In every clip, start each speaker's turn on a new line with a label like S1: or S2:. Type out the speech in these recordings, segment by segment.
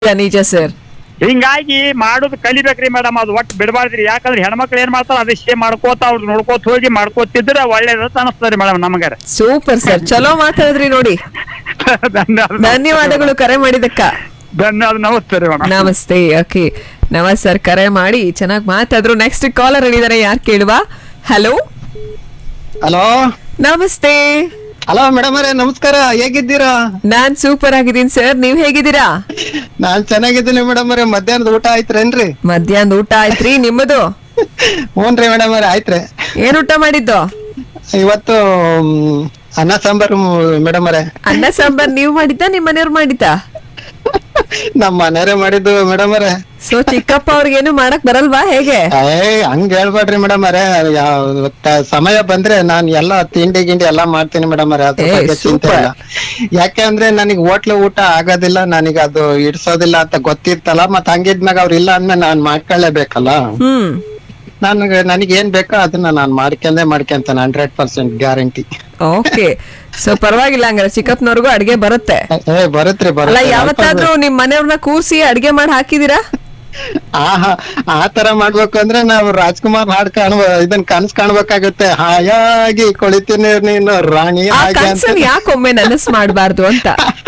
S1: ನಿಜ ಸರ್
S2: ಹಿಂಗಾಗಿ ಮಾಡೋದು ಕಲಿಬೇಕ್ರಿ ಮೇಡಮ್ ಅದು ಒಟ್ಟು ಬಿಡಬಾರ್ದ್ರಿ ಯಾಕಂದ್ರೆ ಹೆಣ್ಮಕ್ಳು ಏನ್ ಮಾಡ್ತಾರ ಅದಷ್ಟೇ ಮಾಡ್ಕೋತ ಅವ್ರು ನೋಡ್ಕೋತ ಹೋಗಿ ಮಾಡ್ಕೋತಿದ್ರೆ ಒಳ್ಳೇದಂತ ಅನಿಸ್ತದ್ರಿ ಮೇಡಮ್ ನಮಗಾರ
S1: ಸೂಪರ್ ಸರ್ ಚಲೋ ಮಾತಾಡಿದ್ರಿ ನೋಡಿ
S2: ಧನ್ಯವಾದ
S1: ಧನ್ಯವಾದಗಳು ಕರೆ ಮಾಡಿದಕ್ಕ
S2: ಧನ್ಯವಾದ ನಮಸ್ತೆ ರೀ ಮೇಡಮ್
S1: ನಮಸ್ತೆ ಓಕೆ ನಮಸ್ ಸರ್ ಕರೆ ಮಾಡಿ ಚೆನ್ನಾಗಿ ಮಾತಾದ್ರು ನೆಕ್ಸ್ಟ್ ಕಾಲರ್ ಹೇಳಿದಾರೆ ಯಾರು ಕೇಳುವ ಹಲೋ
S3: ಹಲೋ
S1: ನಮಸ್ತೆ
S3: ಹಲೋ ಮೇಡಮ್ ಅವರೇ ನಮಸ್ಕಾರ ಹೇಗಿದ್ದೀರಾ
S1: ನಾನ್ ಸೂಪರ್ ಆಗಿದ್ದೀನಿ ಸರ್ ನೀವ್ ಹೇಗಿದ್ದೀರಾ
S3: ನಾನ್ ಚೆನ್ನಾಗಿದ್ದೀನಿ ಮೇಡಮ್ ಅವರೇ ಮಧ್ಯಾಹ್ನದ ಊಟ ಆಯ್ತ್ರೇನ್ರಿ
S1: ಮಧ್ಯಾಹ್ನದ ಊಟ ಆಯ್ತ್ರಿ ನಿಮ್ಮದು
S3: ಹ್ಞೂನ್ರಿ ಮೇಡಮ್ ಅವರೇ ಆಯ್ತ್ರಿ
S1: ಏನ್ ಊಟ ಮಾಡಿದ್ದು
S3: ಇವತ್ತು ಮ್, ಅನ್ನ ಸಾಂಬಾರು ಮೇಡಮ್ ಅವರೇ
S1: ಅನ್ನ ಸಾಂಬಾರ್ ನೀವ್ ಮಾಡಿದ್ದ ನಿಮ್ ಮನೆಯವ್ರು ಮಾಡಿದ್ದ
S3: ನಮ್ಮ ಮನೆಯವರೇ ಮಾಡಿದ್ದು ಮೇಡಮ್ ಅವರೇ
S1: ಸೊ ಚಿಕ್ಕಪ್ಪ ಅವ್ರಿಗೇನು ಮಾಡಕ್ ಬರಲ್ವಾ ಹೇಗೆ
S3: ಏ ಹಂಗ್ ಹೇಳ್ಬೇಡ್ರಿ ಮೇಡಮ್ ಅವರೇ ಯಾವ ತ- ಸಮಯ ಬಂದ್ರೆ ನಾನ್ ಎಲ್ಲಾ ತಿಂಡಿ ಗಿಂಡಿ ಎಲ್ಲಾ ಮಾಡ್ತೀನಿ ಮೇಡಮ್ ಅವರೇ ಅದ್ರ
S1: ಏ,
S3: ಬಗ್ಗೆ ಚಿಂತೆ
S1: super.
S3: ಇಲ್ಲ ಯಾಕೆ ಅಂದ್ರೆ ನನಗೆ ಹೋಟ್ಲು ಊಟ ಆಗೋದಿಲ್ಲ ನನಗೆ ಅದು ಇಡ್ಸೋದಿಲ್ಲ ಅಂತ ಗೊತ್ತಿರ್ತಲ್ಲ ಮತ್ ಹಂಗಿದ್ಮ್ಯಾಗ ಅವ್ರು ಇಲ್ಲ ಅಂದ್ಮೇಲೆ ನಾನ್ ಮಾಡ್ಕೊಳ್ಳೇಬೇಕಲ್ಲ
S1: ಹ್ಮ್
S3: ನನಗೆ ನನಗೆ ಏನ್ ಬೇಕೋ ಅದನ್ನ ನಾನು ಮಾಡ್ಕೊಂಡೇ ಮಾಡ್ಕೊಂತಾನೆ hundred percent guarantee
S1: okay so ಪರವಾಗಿಲ್ಲ ಹಂಗಾರೆ ಚಿಕ್ಕಪ್ಪನವ್ರಿಗೂ ಅಡ್ಗೆ ಬರುತ್ತೆ
S3: ಏ ಬರುತ್ರಿ
S1: ಅಲ್ಲ
S3: ಬರುತ್ತೆ
S1: ಯಾವತ್ತಾದ್ರೂ ನಿಮ್ ಮನೆಯವ್ರನ್ನ ಕೂರ್ಸಿ ಅಡ್ಗೆ ಮಾಡಿ ಹಾಕಿದೀರಾ
S3: ಆಹಾ ಆ ತರ ಮಾಡ್ಬೇಕು ಅಂದ್ರೆ ನಾವು ರಾಜ್ಕುಮಾರ್ ಹಾಡ್ ಕಾಣುವ ಇದನ್ ಕನ್ಸ್ ಕಾಣ್ಬೇಕಾಗುತ್ತೆ ಹಾಯಾಗಿ ಕೊಳಿತೀನಿ ನೀನು ರಾಣಿ
S1: ಆ
S3: ಹಾಗೆ ಅಂತ
S1: ಕನ್ಸನ್ ಯಾಕೊಮ್ಮೆ ನನಸ್ ಮಾಡ್ಬಾರ್ದು ಅಂತ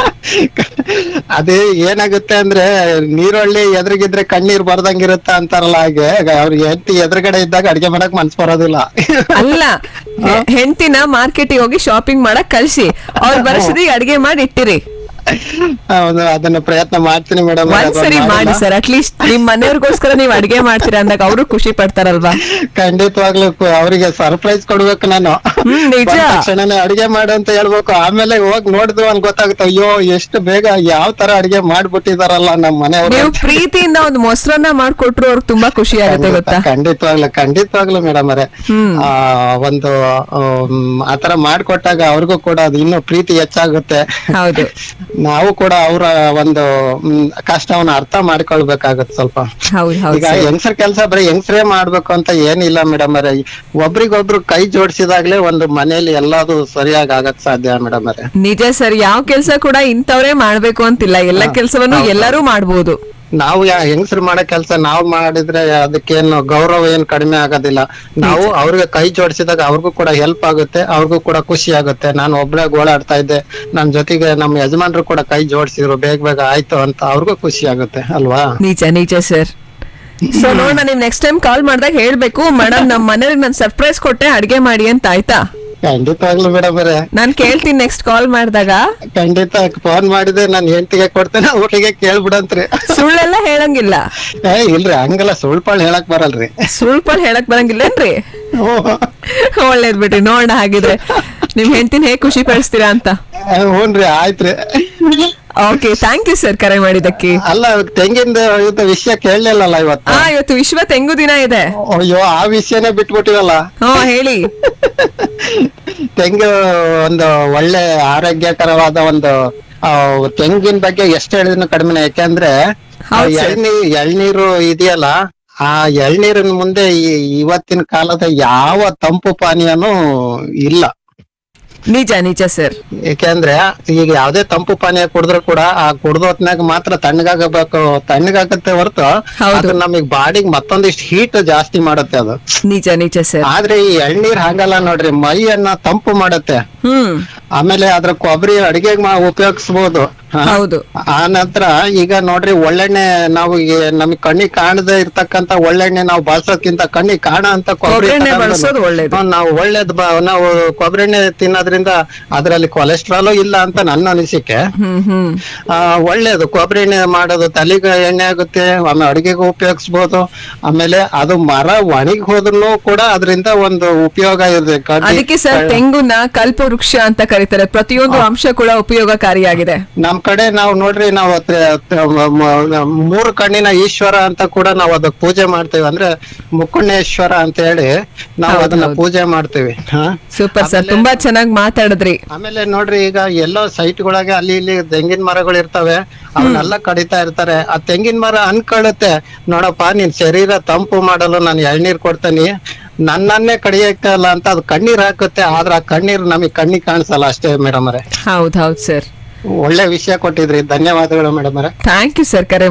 S3: ಅದೇ ಏನಾಗುತ್ತೆ ಅಂದ್ರೆ ನೀರೊಳ್ಳಿ ಎದುರಿಗಿದ್ರೆ ಕಣ್ಣೀರ್ ಬರ್ದಂಗಿರುತ್ತ ಅಂತಾರಲ್ಲ ಹಾಗೆ ಅವ್ರಿಗೆ ಹೆಂಡತಿ ಎದುರುಗಡೆ ಇದ್ದಾಗ ಅಡ್ಗೆ ಮಾಡಕ್ ಮನ್ಸ್ ಬರೋದಿಲ್ಲ
S1: ಅಲ್ಲ ಹೆ- ಹೆಂಡ್ತಿನ ಮಾರ್ಕೆಟಿಗೆ ಹೋಗಿ ಶಾಪಿಂಗ್ ಮಾಡಕ್ ಕಳ್ಸಿ ಅವ್ರ ಬರಸದಿ ಅಡ್ಗೆ ಮಾಡಿ ಇಟ್ಟಿರಿ
S3: ಹೌದು ಅದನ್ನ ಪ್ರಯತ್ನ ಮಾಡ್ತೀನಿ ಮೇಡಮ್
S1: ಒಂದ್ಸರಿ ಮಾಡಿ ಸರ್ ಅಟ್ಲೀಸ್ಟ್ ನಿಮ್ ಮನೆಯವ್ರಿಗೋಸ್ಕರ ನೀವ್ ಅಡ್ಗೆ ಮಾಡ್ತೀರಾ ಅಂದಾಗ ಅವರು ಖುಷಿ ಪಡ್ತಾರಲ್ವಾ
S3: ಖಂಡಿತವಾಗ್ಲೂ ಕು- ಅವರಿಗೆ ಸರ್ಪ್ರೈಸ್ ಕೊಡ್ಬೇಕು ನಾನು
S1: ಹ್ಮ್, ನಿಜ.
S3: ಬಂದ ತಕ್ಷಣನೇ ಅಡಿಗೆ ಮಾಡು ಅಂತ ಹೇಳ್ಬೇಕು ಆಮೇಲೆ ಹೋಗ್ ನೋಡಿದ್ವು ಅಂತ ಗೊತ್ತಾಗುತ್ತೆ ಅಯ್ಯೋ ಎಷ್ಟು ಬೇಗ ಯಾವ ತರ ಅಡಿಗೆ ಮಾಡ್ಬಿಟ್ಟಿದಾರಲ್ಲ ನಮ್ ಮನೆಯವರು
S1: ನೀವು ಪ್ರೀತಿಯಿಂದ ಒಂದು ಮೊಸರನ್ನ ಮಾಡ್ಕೊಟ್ರು ಅವ್ರಿಗೆ ತುಂಬಾ ಖುಷಿ ಆಗುತ್ತೆ ಗೊತ್ತಾ
S3: ಖಂಡಿತವಾಗ್ಲು ಖಂಡಿತವಾಗ್ಲು ಮೇಡಮ್ ಅವರೇ
S1: ಹ್ಮ್.
S3: ಆ ಒಂದು ಆಮ್, ಆತರ ಮಾಡ್ಕೊಟ್ಟಾಗ ಅವ್ರಿಗೂ ಕೂಡ ಅದು ಇನ್ನೂ ಪ್ರೀತಿ ಹೆಚ್ಚಾಗುತ್ತೆ
S1: ಹೌದು
S3: ನಾವು ಕೂಡ ಅವರ ಒಂದು ಮ್, ಕಷ್ಟವನ್ನ ಅರ್ಥ ಮಾಡ್ಕೊಳ್ಬೇಕಾಗತ್ತೆ ಸ್ವಲ್ಪ
S1: ಹೌದ್ ಹೌದ್
S3: ಈಗ
S1: ಸರ್.
S3: ಹೆಂಗಸರ್ ಕೆಲಸ ಬರೀ ಹೆಂಗಸರೇ ಮಾಡ್ಬೇಕು ಅಂತ ಏನಿಲ್ಲ ಮೇಡಮ್ ಅವರೇ ಒಬ್ರಿಗೊಬ್ರು ಕೈ ಜೋಡಿಸಿದಾಗ್ಲೇ ಒಂದು ಮನೆಯಲ್ಲಿ ಎಲ್ಲಾದು ಸರಿಯಾಗಿ ಆಗಕ್ ಸಾಧ್ಯ ಮೇಡಮ್ ಅವರೇ
S1: ನಿಜ ಸರ್ ಯಾವ ಕೆಲ್ಸ ಕೂಡ ಇಂಥವ್ರೇ ಮಾಡ್ಬೇಕು ಅಂತಿಲ್ಲ ಎಲ್ಲ ಕೆಲ್ಸವನ್ನು ಎಲ್ಲರೂ ಮಾಡ್ಬೋದು
S3: ನಾವು ಯಾ ಹೆಂಗಸರು ಮಾಡೋ ಕೆಲಸ ನಾವು ಮಾಡಿದ್ರೆ ಅದಕ್ಕೇನು ಗೌರವ ಏನ್ ಕಡಿಮೆ ಆಗೋದಿಲ್ಲ ನಾವು ಅವ್ರಿಗೆ ಕೈ ಜೋಡಿಸಿದಾಗ ಅವ್ರಿಗೂ ಕೂಡ ಹೆಲ್ಪ್ ಆಗುತ್ತೆ ಅವ್ರಿಗೂ ಕೂಡ ಖುಷಿ ಆಗುತ್ತೆ ನಾನು ಒಬ್ಳೆ ಗೋಳಾಡ್ತಾ ಇದ್ದೆ ನನ್ ಜೊತೆಗೆ ನಮ್ಮ ಯಜಮಾನ್ರು ಕೂಡ ಕೈ ಜೋಡಿಸಿದ್ರು ಬೇಗ ಬೇಗ ಆಯ್ತು ಅಂತ ಅವ್ರಿಗೂ ಖುಷಿ ಆಗುತ್ತೆ ಅಲ್ವಾ
S1: ನಿಜ ನಿಜ ಸರ್ ಸೊ ನೋಡ ನೀವ್ ನೆಕ್ಸ್ಟ್ ಟೈಮ್ ಕಾಲ್ ಮಾಡಿದಾಗ ಹೇಳ್ಬೇಕು ಮೇಡಮ್ ನಮ್ ಮನೇಲಿ ನಾನು ಸರ್ಪ್ರೈಸ್ ಕೊಟ್ಟೆ ಅಡ್ಗೆ ಮಾಡಿ ಅಂತ ಆಯ್ತಾ
S3: ಖಂಡಿತವಾಗ್ಲು ಮೇಡಮ್ ಅವರೇ
S1: ನಾನ್ ಕೇಳ್ತೀನಿ ನೆಕ್ಸ್ಟ್ ಕಾಲ್ ಮಾಡಿದಾಗ
S3: ಖಂಡಿತ ಫೋನ್ ಮಾಡಿದ್ರೆ ನಾನು ಹೆಂಡತಿಗೆ ಕೊಡ್ತೇನೆ ಊಟಿಗೆ ಕೇಳ್ಬಿಡಂತ್ರಿ
S1: ಸುಳ್ಳೆಲ್ಲ ಹೇಳಂಗಿಲ್ಲ
S3: ಏ ಇಲ್ರಿ ಹಂಗೆಲ್ಲ ಸುಳ್ಪಾಳ್ ಹೇಳಕ್ ಬರಲ್ರಿ
S1: ಸುಳ್ಪಲ್ ಹೇಳಕ್ ಬರಂಗಿಲ್ಲೇನ್ರಿ
S3: ಓ,
S1: ಒಳ್ಳೇದ್ ಬಿಟ್ರಿ ನೋಡೋಣ ಹಾಗಿದ್ರೆ ನಿಮ್ ಹೆಂಡತಿನ ಹೇಗ್ ಖುಷಿ ಪಡಿಸ್ತೀರಾ ಅಂತ
S3: ಏ, ಹ್ಞೂನ್ರಿ ಆಯ್ತ್ರಿ
S1: ಓಕೆ ಥ್ಯಾಂಕ್ ಯು ಸರ್ ಕರೆ ಮಾಡಿದಕ್ಕೆ
S3: ಅಲ್ಲ ತೆಂಗಿಂದ ಇದು ವಿಷಯ ಕೇಳಲಿಲ್ಲಲ್ಲ ಇವತ್ತು
S1: ಹಾ ಇವತ್ತು ವಿಶ್ವ ತೆಂಗು ದಿನ ಇದೆ
S3: ಅಯ್ಯೋ ಆ ವಿಷಯನೇ ಬಿಟ್ಬಿಟ್ಟಿವಲ್ಲ
S1: ಹಾ ಹೇಳಿ
S3: ತೆಂಗು ಒಂದು ಒಳ್ಳೆ ಆರೋಗ್ಯಕರವಾದ ಒಂದು ಆ, ತೆಂಗಿನ ಬಗ್ಗೆ ಎಷ್ಟು ಹೇಳಿದ್ರು ಕಡಿಮೆ ಯಾಕೆಂದ್ರೆ
S1: ಹೌದ್ sir.
S3: ಎಳ್ನೀರು ಎಳ್ನೀರು ಇದೆಯಲ್ಲ ಆ ಎಳ್ನೀರಿನ ಮುಂದೆ ಈ ಇವತ್ತಿನ ಕಾಲದ ಯಾವ ತಂಪು ಪಾನೀಯನೂ ಇಲ್ಲ
S1: ನಿಜ ನಿಜ ಸರ್
S3: ಏಕೆಂದ್ರೆ ಈಗ ಯಾವ್ದೇ ತಂಪು ಪಾನೀಯ ಕುಡಿದ್ರು ಕೂಡ ಆ ಕುಡ್ದ ಹೊತ್ನಾಗ ಮಾತ್ರ ತಣ್ಣಗಾಗಬೇಕು ತಣ್ಣಗಾಗತ್ತೆ ಹೊರತು
S1: ಹೌದು.
S3: ಅದು ನಮಗ್ ಬಾಡಿಗೆ ಮತ್ತೊಂದಿಷ್ಟು ಹೀಟ್ ಜಾಸ್ತಿ ಮಾಡುತ್ತೆ ಅದು
S1: ನಿಜ ನಿಜ ಸರ್
S3: ಆದ್ರೆ ಈ ಎಳ್ನೀರ್ ಹಾಗಲ್ಲ ನೋಡ್ರಿ ಮೈಯನ್ನ ತಂಪು ಮಾಡುತ್ತೆ
S1: ಹ್ಮ್
S3: ಆಮೇಲೆ ಅದ್ರ ಕೊಬ್ಬರಿ ಅಡಿಗೆಗೆ ಉಪಯೋಗಿಸ್ಬೋದು ಹ?
S1: ಹೌದು
S3: ಆ ನಂತರ ಈಗ ನೋಡ್ರಿ ಒಳ್ಳೆಣ್ಣೆ ನಾವು ಈಗ ನಮಗ್ ಕಣ್ಣಿಗೆ ಕಾಣದೇ ಇರ್ತಕ್ಕಂತ ಒಳ್ಳೆಣ್ಣೆ ನಾವು ಬಳಸೋದ್ಕಿಂತ ಕಣ್ಣಿಗೆ ಕಾಣ ಅಂತ ಕೊಬ್ಬರಿ
S1: ಕೊಬ್ಬರೆಣ್ಣೆ
S3: ತಗೊಂಡು
S1: ಬಳಸೋದು ಒಳ್ಳೇದು.
S3: ಹ್ಮ್, ನಾವು ಒಳ್ಳೇದ್ ಬ- ನಾವು ಕೊಬ್ಬರಿ ಎಣ್ಣೆ ತಿನ್ನೋದ್ರಿಂದ ಅದರಲ್ಲಿ ಕೊಲೆಸ್ಟ್ರಾಲ್ ಇಲ್ಲ ಅಂತ ನನ್ನ ಅನಿಸಿಕೆ
S1: ಹ್ಮ್ ಹ್ಮ್
S3: ಆ ಒಳ್ಳೇದು ಕೊಬ್ಬರಿ ಎಣ್ಣೆ ಮಾಡೋದು ತಲೆಗೆ ಎಣ್ಣೆ ಆಗುತ್ತೆ ಆಮೇಲೆ ಅಡಿಗೆಗೆ ಉಪಯೋಗಿಸ್ಬೋದು ಆಮೇಲೆ ಅದು ಮರ ಒಣಗಿ ಹೋದ್ರು ಕೂಡ ಅದರಿಂದ ಒಂದು ಉಪಯೋಗ ಇದೆ ಕಡ್ಡಿ-
S1: ಅದಕ್ಕೆ ಸರ್ ತೆಂಗುನ ಕಲ್ಪ ವೃಕ್ಷ ಅಂತ ಕರೀತಾರೆ ಪ್ರತಿಯೊಂದು ಅಂಶ ಕೂಡ ಉಪಯೋಗಕಾರಿಯಾಗಿದೆ
S3: ನಮ್ ಕಡೆ ನಾವು ನೋಡ್ರಿ ನಾವು ತ- ತ- ಮ- ಮ- ಮೂರು ಕಣ್ಣಿನ ಈಶ್ವರ ಅಂತ ಕೂಡ ನಾವು ಅದಕ್ಕೆ ಪೂಜೆ ಮಾಡ್ತೇವೆ ಅಂದ್ರೆ ಮುಕ್ಕುಣ್ಣೇಶ್ವರ ಅಂತ ಹೇಳಿ ನಾವು
S1: ಹೌದು,
S3: ಅದನ್ನ
S1: ಹೌದು.
S3: ಪೂಜೆ ಮಾಡ್ತೇವೆ ಹಾ
S1: ಸೂಪರ್ ಸರ್ ತುಂಬಾ ಚೆನ್ನಾಗಿ ಮಾತಾಡಿದ್ರಿ
S3: ಆಮೇಲೆ ನೋಡ್ರಿ ಈಗ ಎಲ್ಲೋ ಸೈಟ್ಗಳಾಗೆ ಅಲ್ಲಿ ಇಲ್ಲಿ ತೆಂಗಿನ ಮರಗಳು ಇರ್ತವೆ ಅವನ್ನೆಲ್ಲ ಕಡಿತಾ ಇರ್ತಾರೆ ಆ ತೆಂಗಿನ ಮರ ಅನ್ಕೊಳ್ಳುತ್ತೆ ನೋಡಪ್ಪ ನಿನ್ ಶರೀರ ತಂಪು ಮಾಡಲು ನಾನು ಎಳ್ನೀರ್ ಕೊಡ್ತೀನಿ ನನ್ನನ್ನೇ ಕಡಿಯಕ್ಕಲ್ಲ ಅಂತ ಅದು ಕಣ್ಣೀರ್ ಹಾಕುತ್ತೆ ಆದ್ರೆ ಆ ಕಣ್ಣೀರ್ ನಮಗೆ ಕಣ್ಣಿಗೆ ಕಾಣಿಸಲ್ಲ ಅಷ್ಟೇ ಮೇಡಮ್ ಅವರೇ
S1: ಹೌದ್ ಹೌದ್ ಸರ್
S3: ಒಳ್ಳೆ ವಿಷಯ ಕೊಟ್ಟಿದ್ರಿ ಧನ್ಯವಾದಗಳು ಮೇಡಮ್ ಅವರೇ
S1: ಥ್ಯಾಂಕ್ ಯು ಸರ್ ಕರೆ